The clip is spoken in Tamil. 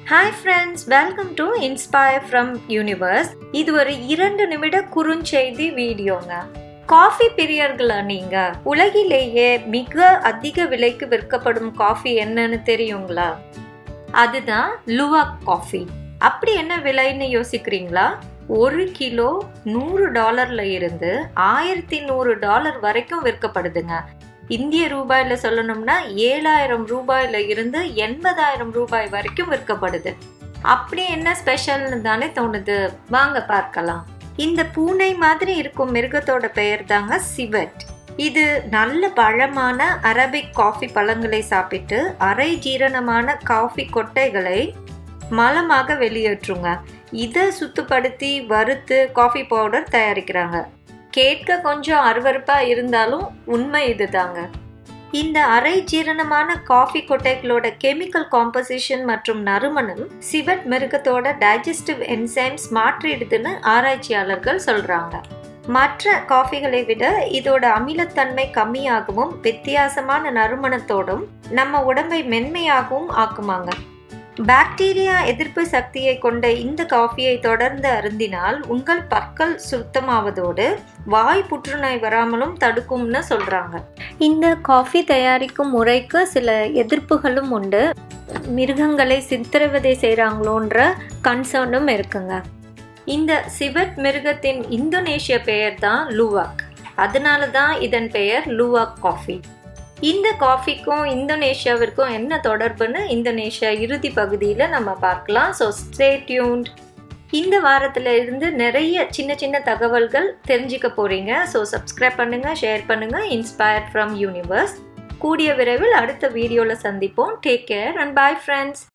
hi friends welcome to inspire from universe இது ஒரு இரண்டு நிமிட குறுஞ்செய்தி வீடியோங்க காஃபி பிரியர்களா நீங்க உலகிலேயே மிக அதிக விலைக்கு விற்கப்படும் காஃபி என்னன்னு தெரியுங்களா அதுதான் லுவாக் காஃபி அப்படி என்ன விலைன்னு யோசிக்கிறீங்களா ஒரு கிலோ நூறு டாலர்ல இருந்து ஆயிரத்தி நூறு டாலர் வரைக்கும் விற்கப்படுதுங்க இந்திய ரூபாயில சொல்லணும்னா ஏழாயிரம் ரூபாயில இருந்து எண்பதாயிரம் ரூபாய் வரைக்கும் விற்கப்படுது அப்படி என்ன ஸ்பெஷல்னு தானே தோணுது வாங்க பார்க்கலாம் இந்த பூனை மாதிரி இருக்கும் மிருகத்தோட பெயர் தாங்க சிவட் இது நல்ல பழமான அரபிக் காஃபி பழங்களை சாப்பிட்டு அரை ஜீரணமான காஃபி கொட்டைகளை மலமாக வெளியேற்றுங்க இதை சுத்தப்படுத்தி வறுத்து காஃபி பவுடர் தயாரிக்கிறாங்க கேட்க கொஞ்சம் அருவறுப்பா இருந்தாலும் உண்மை இதுதாங்க இந்த அரை ஜீரணமான காஃபி கொட்டைகளோட கெமிக்கல் காம்போசிஷன் மற்றும் நறுமணம் சிவட் மிருகத்தோட டைஜஸ்டிவ் என்சைம்ஸ் மாற்றிடுதுன்னு ஆராய்ச்சியாளர்கள் சொல்றாங்க மற்ற காஃபிகளை விட இதோட அமிலத்தன்மை கம்மியாகவும் வித்தியாசமான நறுமணத்தோடும் நம்ம உடம்பை மென்மையாகவும் ஆக்குமாங்க பாக்டீரியா எதிர்ப்பு சக்தியை கொண்ட இந்த காஃபியை தொடர்ந்து அருந்தினால் உங்கள் பற்கள் சுத்தமாவதோடு வாய் புற்றுநோய் வராமலும் தடுக்கும்னு சொல்றாங்க இந்த காஃபி தயாரிக்கும் முறைக்கு சில எதிர்ப்புகளும் உண்டு மிருகங்களை சித்திரவதை செய்கிறாங்களோன்ற கன்சர்னும் இருக்குங்க இந்த சிவட் மிருகத்தின் இந்தோனேஷிய பெயர் தான் லூவாக் அதனால தான் இதன் பெயர் லூவாக் காஃபி இந்த காஃபிக்கும் இந்தோனேஷியாவிற்கும் என்ன தொடர்புன்னு இந்தோனேஷியா இறுதி பகுதியில் நம்ம பார்க்கலாம் ஸோ ஸ்டே டியூன்ட் இந்த வாரத்தில் இருந்து நிறைய சின்ன சின்ன தகவல்கள் தெரிஞ்சுக்க போகிறீங்க ஸோ சப்ஸ்கிரைப் பண்ணுங்கள் ஷேர் பண்ணுங்கள் இன்ஸ்பயர்ட் ஃப்ரம் யூனிவர்ஸ் கூடிய விரைவில் அடுத்த வீடியோவில் சந்திப்போம் take care and bye friends